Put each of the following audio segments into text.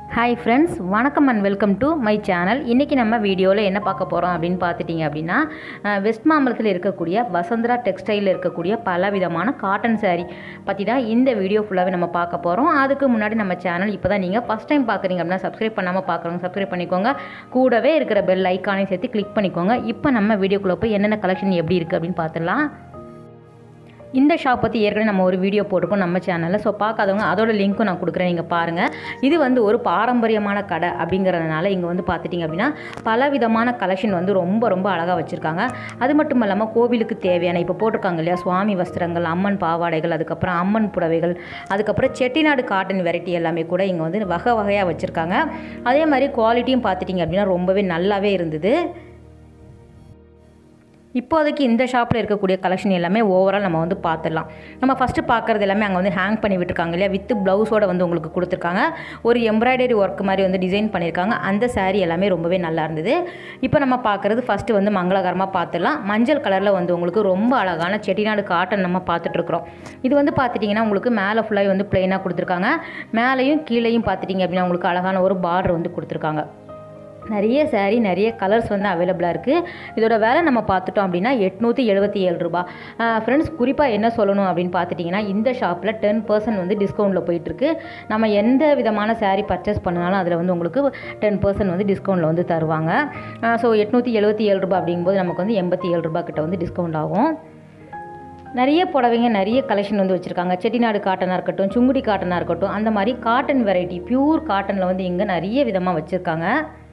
hi friends வணக்கம் and welcome to my channel இன்றைக்கி நம்ம வீடியோவில் என்ன பார்க்க போகிறோம் அப்படின்னு பார்த்துட்டிங்க அப்படின்னா அஹ், வெஸ்ட் மாம்பலத்தில் இருக்கக்கூடிய வசந்தரா டெக்ஸ்டைலில் இருக்கக்கூடிய பல விதமான காட்டன் saree பற்றி தான் இந்த வீடியோ ஃபுல்லாகவே நம்ம பார்க்க போகிறோம் அதுக்கு முன்னாடி நம்ம சேனல் இப்போ தான் நீங்கள் ஃபஸ்ட் டைம் பார்க்குறீங்க அப்படின்னா சப்ஸ்கிரைப் பண்ணாமல் பார்க்குறவங்க சப்ஸ்கிரைப் பண்ணிக்கோங்க கூடவே இருக்கிற பெல் ஐக்கானையும் சேர்த்து கிளிக் பண்ணிக்கோங்க இப்போ நம்ம வீடியோக்குள்ளே போய் என்னென்ன கலெக்ஷன் எப்படி இருக்குது அப்படின்னு பார்த்துடலாம் இந்த ஷாப் பற்றி ஏற்கனவே நம்ம ஒரு வீடியோ போட்டிருக்கோம் நம்ம சேனலில் ஸோ பார்க்காதவங்க அதோட லிங்க்கும் நான் கொடுக்குறேன் நீங்கள் பாருங்கள் இது வந்து ஒரு பாரம்பரியமான கடை அப்படிங்கிறதுனால இங்கே வந்து பார்த்துட்டிங்க அப்படின்னா பல விதமான கலெக்ஷன் வந்து ரொம்ப ரொம்ப அழகாக வச்சுருக்காங்க அது மட்டும் இல்லாமல் கோவிலுக்கு தேவையான இப்போ போட்டிருக்காங்க இல்லையா சுவாமி வஸ்திரங்கள் அம்மன் பாவாடைகள் அதுக்கப்புறம் அம்மன் புடவைகள் அதுக்கப்புறம் செட்டிநாடு காட்டன் வெரைட்டி எல்லாமே கூட இங்கே வந்து வகை வகையாக வச்சுருக்காங்க அதே மாதிரி குவாலிட்டியும் பார்த்துட்டிங்க அப்படின்னா ரொம்பவே நல்லாவே இருந்தது இப்போதைக்கு இந்த ஷாப்பில் இருக்கக்கூடிய கலெக்ஷன் எல்லாமே ஓவரால் நம்ம வந்து பார்த்துடலாம் நம்ம ஃபஸ்ட்டு பார்க்குறது எல்லாமே அங்கே வந்து ஹேங் பண்ணி விட்டுருக்காங்க இல்லையா வித் ப்ளவுஸோட வந்து உங்களுக்கு கொடுத்துருக்காங்க ஒரு எம்ப்ராய்டரி ஒர்க் மாதிரி வந்து டிசைன் பண்ணியிருக்காங்க அந்த saree எல்லாமே ரொம்பவே நல்லா இருந்தது இப்போ நம்ம பார்க்குறது ஃபஸ்ட்டு வந்து மங்களகரமாக பார்த்துடலாம் மஞ்சள் கலரில் வந்து உங்களுக்கு ரொம்ப அழகான செட்டிநாடு காட்டன் நம்ம பார்த்துட்ருக்குறோம் இது வந்து பார்த்துட்டிங்கன்னா உங்களுக்கு மேலே ஃபுல்லாக வந்து பிளெயினாக கொடுத்துருக்காங்க மேலேயும் கீழேயும் பார்த்துட்டிங்க அப்படின்னா உங்களுக்கு அழகான ஒரு பார்டர் வந்து கொடுத்துருக்காங்க நிறைய saree நிறைய கலர்ஸ் வந்து அவைலபிளாக இருக்குது இதோட விலை நம்ம பார்த்துட்டோம் அப்படின்னா எட்நூற்றி எழுபத்தி ஏழு ரூபா ஃப்ரெண்ட்ஸ் குறிப்பாக என்ன சொல்லணும் அப்படின்னு பார்த்துட்டிங்கன்னா இந்த ஷாப்பில் டென் பர்சன்ட் வந்து டிஸ்கவுண்ட்டில் போயிட்டுருக்கு நம்ம எந்த விதமான saree பர்ச்சேஸ் பண்ணாலும் அதில் வந்து உங்களுக்கு டென் பர்சன்ட் வந்து டிஸ்கவுண்ட்டில் வந்து தருவாங்க ஸோ எட்நூற்றி எழுபத்தி ஏழு ரூபா அப்படிங்கும்போது நமக்கு வந்து எண்பத்தி ஏழு ரூபா கிட்ட வந்து டிஸ்கவுண்ட் ஆகும் நிறைய புடவைங்க நிறைய கலெக்ஷன் வந்து வச்சுருக்காங்க செட்டிநாடு காட்டனாக இருக்கட்டும் சுங்குடி காட்டனாக இருக்கட்டும் அந்த மாதிரி காட்டன் வெரைட்டி பியூர் காட்டனில் வந்து இங்கே நிறைய விதமாக வச்சுருக்காங்க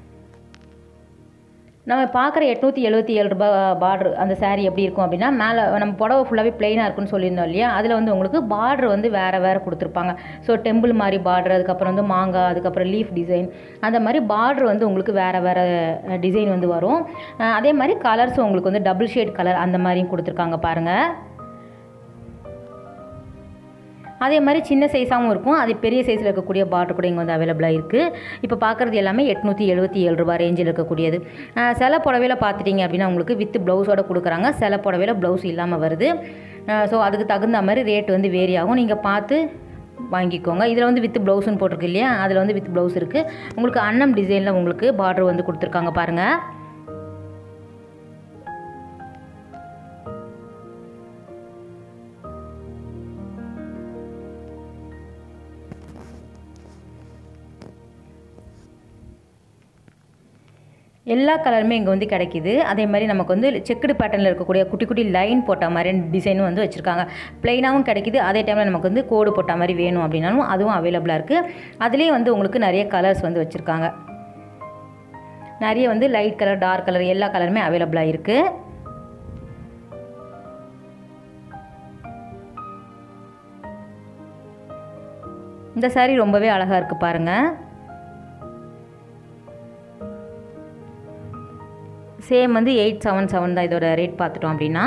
நம்ம பார்க்குற எட்நூற்றி எழுபத்தி ஏழு ரூபாய் பார்டர் அந்த saree எப்படி இருக்கும் அப்படின்னா மேலே நம்ம புடவை ஃபுல்லாகவே பிளெயினாக இருக்குன்னு சொல்லியிருந்தோம் இல்லையா அதில் வந்து உங்களுக்கு பார்டர் வந்து வேறு வேறு கொடுத்துருப்பாங்க ஸோ டெம்பிள் மாதிரி பார்டர் அதுக்கப்புறம் வந்து மாங்காய் அதுக்கப்புறம் லீஃப் டிசைன் அந்த மாதிரி பார்டர் வந்து உங்களுக்கு வேறு வேறு டிசைன் வந்து வரும் அஹ் அதே மாதிரி கலர்ஸும் உங்களுக்கு வந்து டபுள் ஷேட் கலர் அந்த மாதிரியும் கொடுத்துருக்காங்க பாருங்கள் அதே மாதிரி சின்ன சைஸாகவும் இருக்கும் அது பெரிய சைஸில் இருக்கக்கூடிய பார்டர் கூட இங்கே வந்து அவைலபிளாக இருக்குது இப்போ பார்க்குறது எல்லாமே எட்நூற்றி எழுபத்தி ஏழு ரூபா ரேஞ்சில் இருக்கக்கூடியது அஹ் சில புடவையில் பார்த்துட்டிங்க அப்படின்னா உங்களுக்கு வித் ப்ளவுஸோட கொடுக்குறாங்க சில புடவையில் ப்ளவுஸ் இல்லாமல் வருது ஸோ அதுக்கு தகுந்த மாதிரி ரேட் வந்து வேரி ஆகும் நீங்கள் பார்த்து வாங்கிக்கோங்க இதில் வந்து வித் ப்ளவுஸ்னு போட்டிருக்கு இல்லையா அதில் வந்து வித் ப்ளவுஸ் இருக்குது உங்களுக்கு அன்னம் டிசைனில் உங்களுக்கு பார்டர் வந்து கொடுத்துருக்காங்க பாருங்கள் எல்லா கலருமே இங்கே வந்து கிடைக்கிது அதே மாதிரி நமக்கு வந்து செக்குடு பேட்டர்னில் இருக்கக்கூடிய குட்டி குட்டி லைன் போட்ட மாதிரி டிசைனும் வந்து வச்சுருக்காங்க ப்ளைனாகவும் கிடைக்கிது அதே டைமில் நமக்கு வந்து கோடு போட்ட மாதிரி வேணும் அப்படின்னாலும் அதுவும் அவைலபிளாக இருக்குது அதுலேயே வந்து உங்களுக்கு நிறைய கலர்ஸ் வந்து வச்சுருக்காங்க நிறைய வந்து லைட் கலர் டார்க் கலர் எல்லா கலருமே அவைலபிளாக இருக்குது இந்த saree ரொம்பவே அழகாக இருக்குது பாருங்கள் சேம் வந்து எயிட் செவன் செவன் தான் இதோட ரேட் பார்த்துட்டோம் அப்படின்னா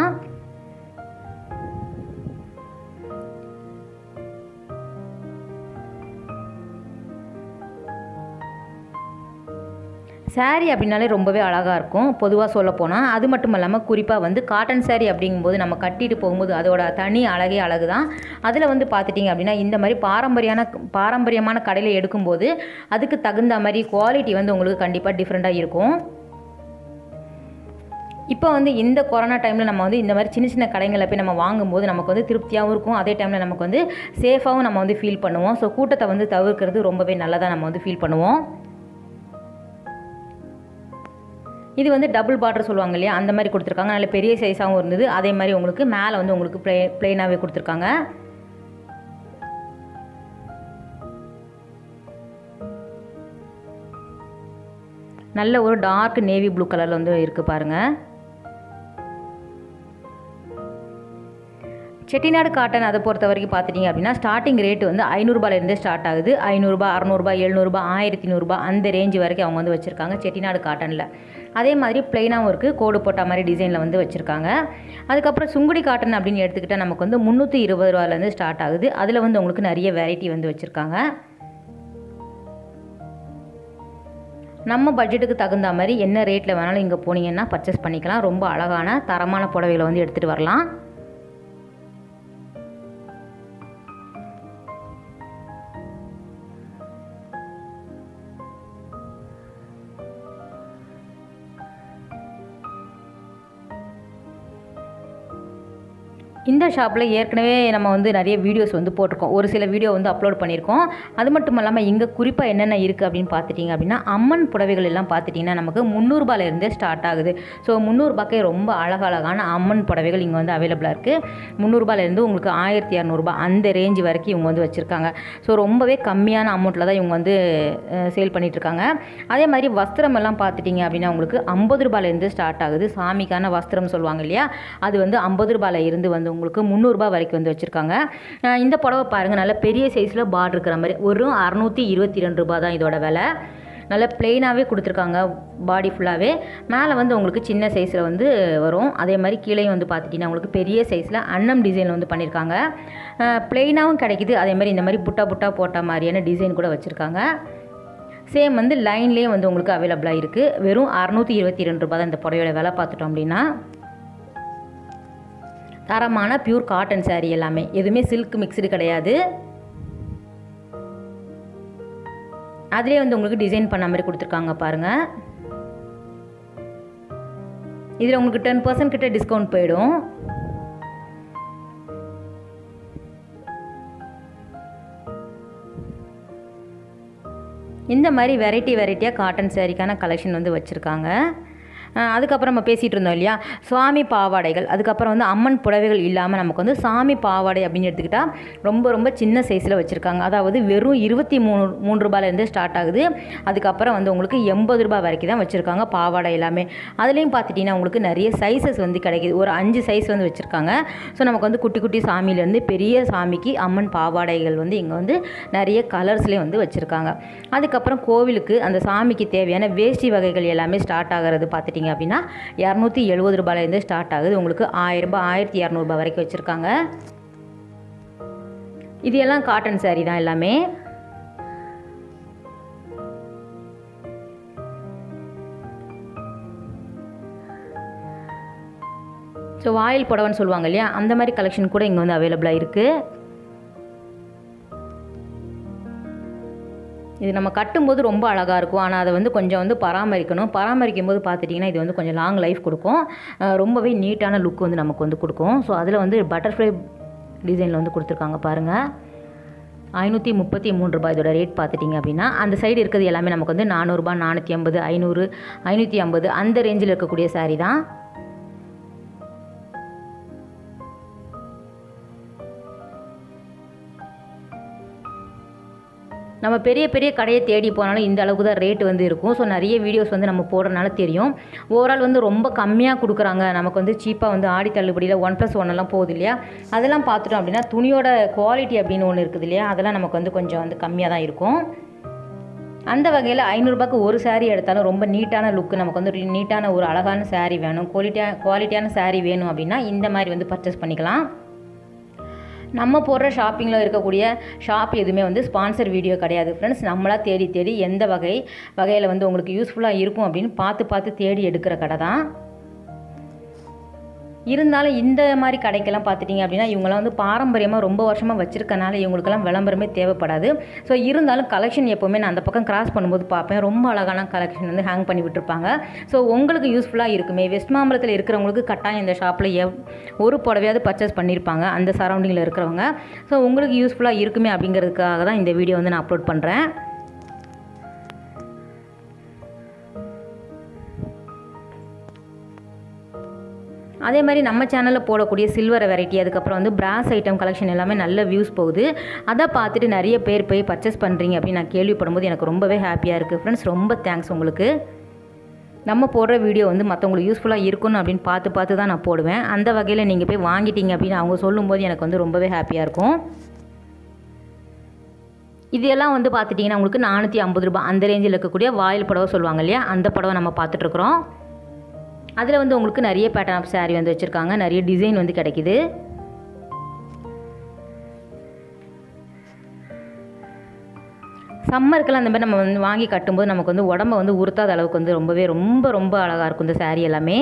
saree அப்படின்னாலே ரொம்பவே அழகாக இருக்கும் பொதுவாக சொல்ல போனால் அது மட்டும் இல்லாமல் குறிப்பாக வந்து காட்டன் saree அப்படிங்கும்போது நம்ம கட்டிட்டு போகும்போது அதோட தனி அழகே அழகு தான் அதில் வந்து பார்த்துட்டிங்க அப்படின்னா இந்த மாதிரி பாரம்பரியான பாரம்பரியமான கடையில் எடுக்கும்போது அதுக்கு தகுந்த மாதிரி குவாலிட்டி வந்து உங்களுக்கு கண்டிப்பாக டிஃப்ரெண்ட்டாக இருக்கும் இப்போ வந்து இந்த கொரோனா டைமில் நம்ம வந்து இந்த மாதிரி சின்ன சின்ன கடைகளில் போய் நம்ம வாங்கும்போது நமக்கு வந்து திருப்தியாகவும் இருக்கும் அதே டைமில் நமக்கு வந்து சேஃபாகவும் நம்ம வந்து ஃபீல் பண்ணுவோம் ஸோ கூட்டத்தை வந்து தவிர்க்கிறது ரொம்பவே நல்லதாக நம்ம வந்து ஃபீல் பண்ணுவோம் இது வந்து டபுள் பார்டர் சொல்லுவாங்க இல்லையா அந்த மாதிரி கொடுத்துருக்காங்க நல்ல பெரிய சைஸாகவும் இருந்தது அதே மாதிரி உங்களுக்கு மேலே வந்து உங்களுக்கு ப்ளே ப்ளெயினாகவே கொடுத்துருக்காங்க நல்ல ஒரு டார்க் நேவி ப்ளூ கலரில் வந்து இருக்குது பாருங்கள் செட்டிநாடு காட்டன் அதை பொறுத்த வரைக்கும் பார்த்துட்டிங்க அப்படின்னா ஸ்டார்டிங் ரேட் வந்து ஐநூறுரூபாலேருந்தே ஸ்டார்ட் ஆகுது ஐநூறுரூபா அறநூறுபா எழுநூறுபா ஆயிரத்தி நூறுரூபா அந்த ரேஞ்ச் வரைக்கும் அவங்க வந்து வச்சுருக்காங்க செட்டிநாடு காட்டனில் அதே மாதிரி ப்ளைனாகவும் இருக்குது கோடு போட்ட மாதிரி டிசைனில் வந்து வச்சுருக்காங்க அதுக்கப்புறம் சுங்குடி காட்டன் அப்படின்னு எடுத்துக்கிட்டால் நமக்கு வந்து முந்நூற்றி இருபது ரூபாலேருந்து ஸ்டார்ட் ஆகுது அதில் வந்து உங்களுக்கு நிறைய வெரைட்டி வந்து வச்சுருக்காங்க நம்ம பட்ஜெட்டுக்கு தகுந்த மாதிரி என்ன ரேட்டில் வேணாலும் இங்கே போனீங்கன்னா பர்ச்சேஸ் பண்ணிக்கலாம் ரொம்ப அழகான தரமான புடவைகளை வந்து எடுத்துகிட்டு வரலாம் இந்த ஷாப்பில் ஏற்கனவே நம்ம வந்து நிறைய வீடியோஸ் வந்து போட்டிருக்கோம் ஒரு சில வீடியோ வந்து அப்லோட் பண்ணியிருக்கோம் அது மட்டும் இல்லாமல் இங்கே குறிப்பாக என்னென்ன இருக்குது அப்படின்னு பார்த்துட்டிங்க அப்படின்னா அம்மன் புடவைகள் எல்லாம் பார்த்துட்டிங்கன்னா நமக்கு முந்நூறுபாலேருந்தே ஸ்டார்ட் ஆகுது ஸோ முந்நூறுபாக்கே ரொம்ப அழகழகான அம்மன் புடவைகள் இங்கே வந்து அவைலபிளாக இருக்குது முந்நூறுபாலேருந்து உங்களுக்கு ஆயிரத்தி இரநூறுபா அந்த ரேஞ்ச் வரைக்கும் இவங்க வந்து வச்சுருக்காங்க ஸோ ரொம்பவே கம்மியான அமௌண்ட்டில் தான் இவங்க வந்து சேல் பண்ணிகிட்ருக்காங்க அதே மாதிரி வஸ்திரம் எல்லாம் பார்த்துட்டிங்க அப்படின்னா உங்களுக்கு ஐம்பது ரூபாயிலேருந்து ஸ்டார்ட் ஆகுது சாமிக்கான வஸ்திரம் சொல்லுவாங்க இல்லையா அது வந்து ஐம்பது ரூபாயில் இருந்து வந்து உங்களுக்கு முந்நூறுரூபா வரைக்கும் வந்து வச்சுருக்காங்க அஹ் இந்த புடவை பாருங்கள் நல்ல பெரிய சைஸில் பார்டர் இருக்கிற மாதிரி ஒரு அறநூற்றி இருபத்தி ரெண்டு ரூபா தான் இதோட விலை நல்ல பிளெயினாகவே கொடுத்துருக்காங்க பாடி ஃபுல்லாகவே மேலே வந்து உங்களுக்கு சின்ன சைஸில் வந்து வரும் அதே மாதிரி கீழேயும் வந்து பார்த்துட்டிங்கன்னா உங்களுக்கு பெரிய சைஸில் அன்னம் டிசைன் வந்து பண்ணியிருக்காங்க பிளெயினாகவும் கிடைக்குது அதே மாதிரி இந்த மாதிரி புட்டா புட்டா போட்ட மாதிரியான டிசைன் கூட வச்சுருக்காங்க சேம் வந்து லைன்லேயே வந்து உங்களுக்கு அவைலபிளாக இருக்குது வெறும் அறநூற்றி இருபத்தி ரெண்டு ரூபா தான் இந்த புடவையோட விலை பார்த்துட்டோம் அப்படின்னா தரமான பியூர் காட்டன் saree எல்லாமே எதுவுமே சில்க் மிக்ஸ்டு கிடையாது அதிலே வந்து உங்களுக்கு டிசைன் பண்ண மாதிரி கொடுத்துருக்காங்க பாருங்கள் இதில் உங்களுக்கு டென் பர்சன்ட் கிட்ட டிஸ்கவுண்ட் போயிடும் இந்த மாதிரி வெரைட்டி வெரைட்டியாக காட்டன் சாரிக்கான கலெக்ஷன் வந்து வச்சுருக்காங்க அஹ் அதுக்கப்புறம் நம்ம பேசிகிட்டு இருந்தோம் இல்லையா சுவாமி பாவாடைகள் அதுக்கப்புறம் வந்து அம்மன் புடவைகள் இல்லாமல் நமக்கு வந்து சாமி பாவாடை அப்படின்னு எடுத்துக்கிட்டால் ரொம்ப ரொம்ப சின்ன சைஸில் வச்சுருக்காங்க அதாவது வெறும் இருபத்தி மூணு மூணு ரூபாயிலேருந்து ஸ்டார்ட் ஆகுது அதுக்கப்புறம் வந்து உங்களுக்கு எண்பது ரூபாய் வரைக்கும் தான் வச்சுருக்காங்க பாவாடை எல்லாமே அதுலேயும் பார்த்துட்டிங்கன்னா உங்களுக்கு நிறைய சைஸஸ் வந்து கிடைக்குது ஒரு அஞ்சு சைஸ் வந்து வச்சுருக்காங்க ஸோ நமக்கு வந்து குட்டி குட்டி சாமியிலேருந்து பெரிய சாமிக்கு அம்மன் பாவாடைகள் வந்து இங்கே வந்து நிறைய கலர்ஸ்லேயும் வந்து வச்சுருக்காங்க அதுக்கப்புறம் கோவிலுக்கு அந்த சாமிக்கு தேவையான வேஷ்டி வகைகள் எல்லாமே ஸ்டார்ட் ஆகிறது பார்த்துட்டிங்க அப்படின்னா இரநூத்தி எழுபது ரூபாயிலேருந்து ஸ்டார்ட் ஆகுது உங்களுக்கு ஆயிரம் ரூபாய் ஆயிரத்தி இரநூறுபா வரைக்கும் வச்சுருக்காங்க இது எல்லாம் காட்டன் saree தான் எல்லாமே ஸோ வாயில் புடவைன்னு சொல்லுவாங்க இல்லையா அந்த மாதிரி கலெக்ஷன் கூட இங்கே வந்து அவைலபிளாக இருக்குது இது நம்ம கட்டும்போது ரொம்ப அழகாக இருக்கும் ஆனால் அதை வந்து கொஞ்சம் வந்து பராமரிக்கணும் பராமரிக்கும் போது பார்த்துட்டிங்கன்னா இது வந்து கொஞ்சம் லாங் லைஃப் கொடுக்கும் அஹ் ரொம்பவே நீட்டான லுக் வந்து நமக்கு வந்து கொடுக்கும் ஸோ அதில் வந்து பட்டர்ஃப்ளை டிசைனில் வந்து கொடுத்துருக்காங்க பாருங்கள் ஐநூற்றி முப்பத்தி மூணு ரூபாய் இதோட ரேட் பார்த்துட்டிங்க அப்படின்னா அந்த சைடு இருக்கிறது எல்லாமே நமக்கு வந்து நானூறுரூபா நானூற்றி ஐம்பது ஐநூறு ஐநூற்றி ஐம்பது அந்த ரேஞ்சில் இருக்கக்கூடிய saree தான் நம்ம பெரிய பெரிய கடையை தேடி போனாலும் இந்த அளவுக்கு தான் ரேட் வந்து இருக்கும் ஸோ நிறைய வீடியோஸ் வந்து நம்ம போடுறதுனால தெரியும் ஓவரால் வந்து ரொம்ப கம்மியாக கொடுக்குறாங்க நமக்கு வந்து சீப்பாக வந்து ஆடி தள்ளுபடியில் ஒன் ப்ளஸ் ஒன் எல்லாம் போகுது இல்லையா அதெல்லாம் பார்த்துட்டோம் அப்படின்னா துணியோட குவாலிட்டி அப்படின்னு ஒன்று இருக்குது இல்லையா அதெல்லாம் நமக்கு வந்து கொஞ்சம் வந்து கம்மியாக தான் இருக்கும் அந்த வகையில் ஐநூறுரூபாக்கு ஒரு saree எடுத்தாலும் ரொம்ப நீட்டான லுக்கு நமக்கு வந்து ஒரு நீட்டான ஒரு அழகான saree வேணும் குவாலிட்டியாக குவாலிட்டியான saree வேணும் அப்படின்னா இந்த மாதிரி வந்து பர்ச்சேஸ் பண்ணிக்கலாம் நம்ம போடுற ஷாப்பிங்கில் இருக்கக்கூடிய ஷாப் எதுவுமே வந்து ஸ்பான்சர் வீடியோ கிடையாது ஃப்ரெண்ட்ஸ் நம்மளாக தேடி தேடி எந்த வகை வகையில் வந்து உங்களுக்கு யூஸ்ஃபுல்லாக இருக்கும் அப்படின்னு பார்த்து பார்த்து தேடி எடுக்கிற கடை தான் இருந்தாலும் இந்த மாதிரி கடைக்கெல்லாம் பார்த்துட்டிங்க அப்படின்னா இவங்கெல்லாம் வந்து பாரம்பரியமாக ரொம்ப வருஷமாக வச்சுருக்கனால இவங்களுக்கெல்லாம் விளம்பரமே தேவைப்படாது ஸோ இருந்தாலும் கலெக்ஷன் எப்போவுமே நான் அந்த பக்கம் கிராஸ் பண்ணும்போது பார்ப்பேன் ரொம்ப அழகான கலெக்ஷன் வந்து ஹேங் பண்ணி விட்டுருப்பாங்க ஸோ உங்களுக்கு யூஸ்ஃபுல்லாக இருக்குமே வெஸ்ட் மாம்பலத்தில் இருக்கிறவங்களுக்கு கட்டாயம் இந்த ஷாப்பில் எவ் ஒரு புடவையாவது பர்ச்சேஸ் பண்ணியிருப்பாங்க அந்த சரௌண்டிங்கில் இருக்கிறவங்க ஸோ உங்களுக்கு யூஸ்ஃபுல்லாக இருக்குமே அப்படிங்கிறதுக்காக தான் இந்த வீடியோ வந்து நான் அப்லோட் பண்ணுறேன் அதே மாதிரி நம்ம சேனலில் போடக்கூடிய சில்வர் வெரைட்டி அதுக்கப்புறம் வந்து பிராஸ் ஐட்டம் கலெக்ஷன் எல்லாமே நல்ல வியூஸ் போகுது அதை பார்த்துட்டு நிறைய பேர் போய் பர்ச்சேஸ் பண்ணுறீங்க அப்படின்னு நான் கேள்விப்படும்போது எனக்கு ரொம்பவே ஹாப்பியாக இருக்குது ஃப்ரெண்ட்ஸ் ரொம்ப தேங்க்ஸ் உங்களுக்கு நம்ம போடுற வீடியோ வந்து மற்றவங்களுக்கு யூஸ்ஃபுல்லாக இருக்கணும் அப்படின்னு பார்த்து பார்த்து தான் நான் போடுவேன் அந்த வகையில் நீங்கள் போய் வாங்கிட்டீங்க அப்படின்னு அவங்க சொல்லும்போது எனக்கு வந்து ரொம்பவே ஹாப்பியாக இருக்கும் இது எல்லாம் வந்து பார்த்துட்டிங்கன்னா உங்களுக்கு நானூற்றி ஐம்பது ரூபாய் அந்த ரேஞ்சில் இருக்கக்கூடிய வாயில் புடவை சொல்லுவாங்க இல்லையா அந்த புடவை நம்ம பார்த்துட்ருக்குறோம் அதில் வந்து உங்களுக்கு நிறைய பேட்டர்ன் ஆஃப் saree வந்து வச்சுருக்காங்க நிறைய டிசைன் வந்து கிடைக்குது சம்மருக்கெல்லாம் அந்த மாதிரி நம்ம வந்து வாங்கி கட்டும்போது நமக்கு வந்து உடம்ப வந்து உறுத்தாத அளவுக்கு வந்து ரொம்பவே ரொம்ப ரொம்ப அழகாக இருக்கும் இந்த saree எல்லாமே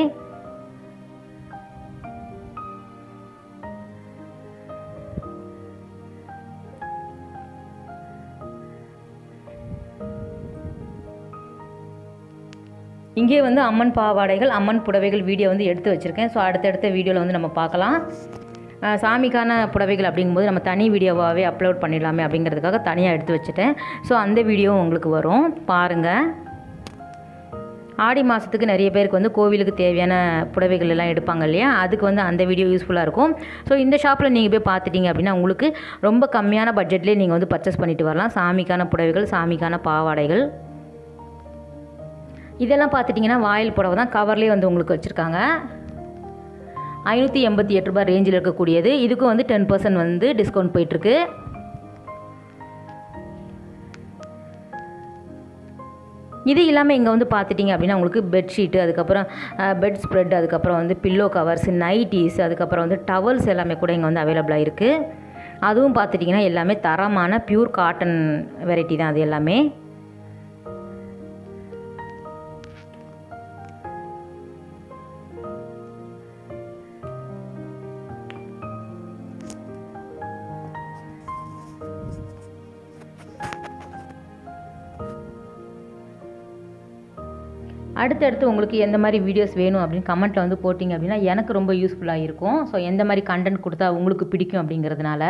இங்கே வந்து அம்மன் பாவாடைகள் அம்மன் புடவைகள் வீடியோ வந்து எடுத்து வச்சுருக்கேன் ஸோ அடுத்தடுத்த வீடியோவில் வந்து நம்ம பார்க்கலாம் அஹ், சாமிக்கான புடவைகள் அப்படிங்கும்போது நம்ம தனி வீடியோவாகவே அப்லோட் பண்ணிடலாமே அப்படிங்கிறதுக்காக தனியாக எடுத்து வச்சுட்டேன் ஸோ அந்த வீடியோவும் உங்களுக்கு வரும் பாருங்கள் ஆடி மாதத்துக்கு நிறைய பேருக்கு வந்து கோவிலுக்கு தேவையான புடவைகள் எல்லாம் எடுப்பாங்க இல்லையா அதுக்கு வந்து அந்த வீடியோ யூஸ்ஃபுல்லாக இருக்கும் ஸோ இந்த ஷாப்பில் நீங்கள் போய் பார்த்துட்டீங்க அப்படின்னா உங்களுக்கு ரொம்ப கம்மியான பட்ஜெட்லேயே நீங்கள் வந்து பர்ச்சேஸ் பண்ணிட்டு வரலாம் சாமிக்கான புடவைகள் சாமிக்கான பாவாடைகள் இதெல்லாம் பார்த்துட்டிங்கன்னா வாயில் புடவை தான் கவர்லேயே வந்து உங்களுக்கு வச்சுருக்காங்க ஐநூற்றி எண்பத்தி எட்டு ரூபாய் ரேஞ்சில் இருக்கக்கூடியது இதுக்கும் வந்து டென் பர்சன்ட் வந்து டிஸ்கவுண்ட் போயிட்டுருக்கு இது இல்லாமல் இங்கே வந்து பார்த்துட்டிங்க அப்படின்னா உங்களுக்கு பெட்ஷீட்டு அதுக்கப்புறம் பெட் ஸ்ப்ரெட் அதுக்கப்புறம் வந்து பில்லோ கவர்ஸ் நைட்டிஸ் அதுக்கப்புறம் வந்து டவல்ஸ் எல்லாமே கூட இங்கே வந்து அவைலபிளாக இருக்குது அதுவும் பார்த்துட்டிங்கன்னா எல்லாமே தரமான பியூர் காட்டன் வெரைட்டி தான் அது எல்லாமே அடுத்தடுத்து உங்களுக்கு எந்த மாதிரி வீடியோஸ் வேணும் அப்படின்னு கமெண்ட்டில் வந்து போட்டிங்க அப்படின்னா எனக்கு ரொம்ப யூஸ்ஃபுல்லாக இருக்கும் ஸோ எந்த மாதிரி கண்டென்ட் கொடுத்தா உங்களுக்கு பிடிக்கும் அப்படிங்கிறதுனால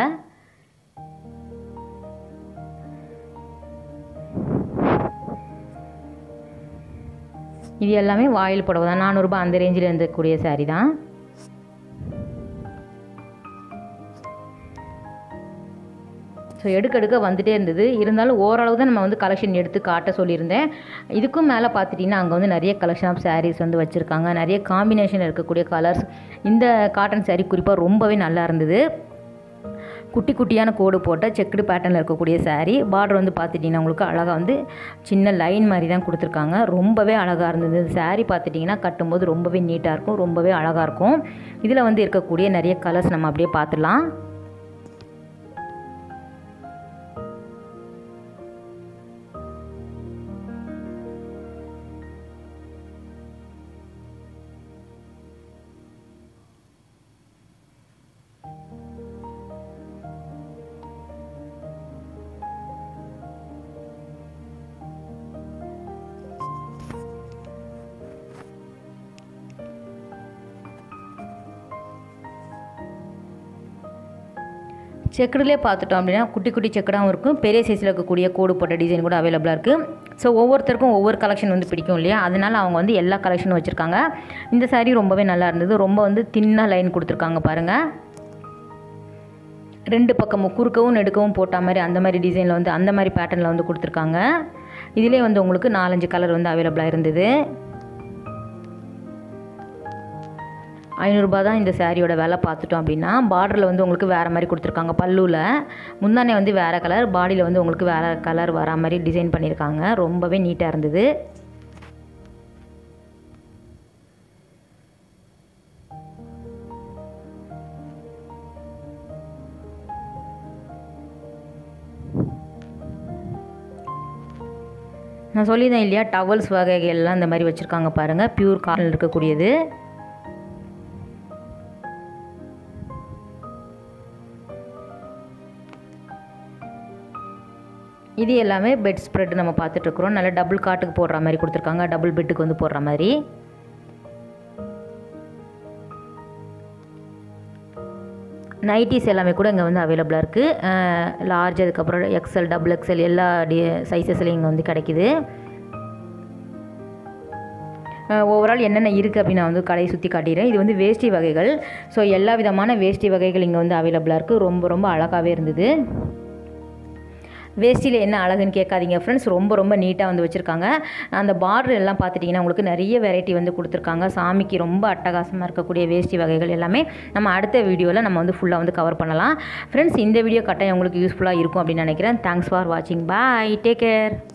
இது எல்லாமே வாயில் புடவை தான் நானூறுரூபா அந்த ரேஞ்சில் இருந்தக்கூடிய saree தான் ஸோ எடுக்க எடுக்க வந்துட்டே இருந்தது இருந்தாலும் ஓரளவு தான் நம்ம வந்து கலெக்ஷன் எடுத்து காட்ட சொல்லியிருந்தேன் இதுக்கும் மேலே பார்த்துட்டிங்கன்னா அங்கே வந்து நிறைய கலெக்ஷன் ஆஃப் sarees வந்து வச்சுருக்காங்க நிறைய காம்பினேஷன் இருக்கக்கூடிய கலர்ஸ் இந்த காட்டன் saree குறிப்பாக ரொம்பவே நல்லா இருந்தது குட்டி குட்டியான கோடு போட்ட செக்குடு பேட்டர்னில் இருக்கக்கூடிய saree பார்டர் வந்து பார்த்துட்டிங்கன்னா உங்களுக்கு அழகாக வந்து சின்ன லைன் மாதிரி தான் கொடுத்துருக்காங்க ரொம்பவே அழகாக இருந்தது saree பார்த்துட்டிங்கன்னா கட்டும்போது ரொம்பவே நீட்டாக இருக்கும் ரொம்பவே அழகாக இருக்கும் இதில் வந்து இருக்கக்கூடிய நிறைய கலர்ஸ் நம்ம அப்படியே பார்த்துடலாம் செக்குடுலேயே பார்த்துட்டோம் அப்படின்னா குட்டி குட்டி செக்கடாகவும் இருக்கும் பெரிய சைஸில் இருக்கக்கூடிய கோடு போட்ட டிசைன் கூட அவைலபிளாக இருக்குது ஸோ ஒவ்வொருத்தருக்கும் ஒவ்வொரு கலெக்ஷன் வந்து பிடிக்கும் இல்லையா அதனால் அவங்க வந்து எல்லா கலெக்ஷனும் வச்சுருக்காங்க இந்த saree ரொம்பவே நல்லா இருந்தது ரொம்ப வந்து தின்னாக லைன் கொடுத்துருக்காங்க பாருங்கள் ரெண்டு பக்கமும் குறுக்கவும் நெடுக்கவும் போட்ட மாதிரி அந்த மாதிரி டிசைனில் வந்து அந்த மாதிரி பேட்டர்னில் வந்து கொடுத்துருக்காங்க இதிலே வந்து உங்களுக்கு நாலஞ்சு கலர் வந்து அவைலபிளாக இருந்தது ஐநூறுரூபா தான் இந்த சாரியோட விலை பார்த்துட்டோம் அப்படின்னா பார்டரில் வந்து உங்களுக்கு வேறு மாதிரி கொடுத்துருக்காங்க பல்லுவில் முந்தானே வந்து வேறு கலர் பாடியில் வந்து உங்களுக்கு வேறு கலர் வரா மாதிரி டிசைன் பண்ணியிருக்காங்க ரொம்பவே நீட்டாக இருந்தது நான் சொல்லியிருந்தேன் இல்லையா டவல்ஸ் வகைகள் எல்லாம் இந்த மாதிரி வச்சுருக்காங்க பாருங்கள் பியூர் காட்டன் இருக்கக்கூடியது இது எல்லாமே பெட் ஸ்ப்ரெட் நம்ம பார்த்துட்ருக்குறோம் நல்லா டபுள் காட்டுக்கு போடுற மாதிரி கொடுத்துருக்காங்க டபுள் பெட்டுக்கு வந்து போடுற மாதிரி நைட்டிஸ் எல்லாமே கூட இங்கே வந்து அவைலபிளாக இருக்குது லார்ஜ் அதுக்கப்புறம் எக்ஸல் டபுள் எக்ஸல் எல்லா டி சைஸஸ்லையும் இங்கே வந்து கிடைக்குது ஓவரால் என்னென்ன இருக்குது அப்படின்னு நான் வந்து கடையை சுற்றி காட்டிடுறேன் இது வந்து வேஷ்டி வகைகள் ஸோ எல்லா விதமான வேஷ்டி வகைகள் இங்கே வந்து அவைலபிளாக இருக்குது ரொம்ப ரொம்ப அழகாகவே இருந்தது வேஷ்டியில் என்ன அழகுன்னு கேட்காதீங்க ஃப்ரெண்ட்ஸ் ரொம்ப ரொம்ப நீட்டாக வந்து வச்சுருக்காங்க அந்த பார்டர் எல்லாம் பார்த்துட்டிங்கன்னா உங்களுக்கு நிறைய வெரைட்டி வந்து கொடுத்துருக்காங்க சாமிக்கு ரொம்ப அட்டகாசமாக இருக்கக்கூடிய வேஷ்டி வகைகள் எல்லாமே நம்ம அடுத்த வீடியோவில் நம்ம வந்து ஃபுல்லாக வந்து கவர் பண்ணலாம் ஃப்ரெண்ட்ஸ் இந்த வீடியோ கட்டாயம் உங்களுக்கு யூஸ்ஃபுல்லாக இருக்கும் அப்படின்னு நினைக்கிறேன் தேங்க்ஸ் ஃபார் வாட்சிங் பாய் டேக் கேர்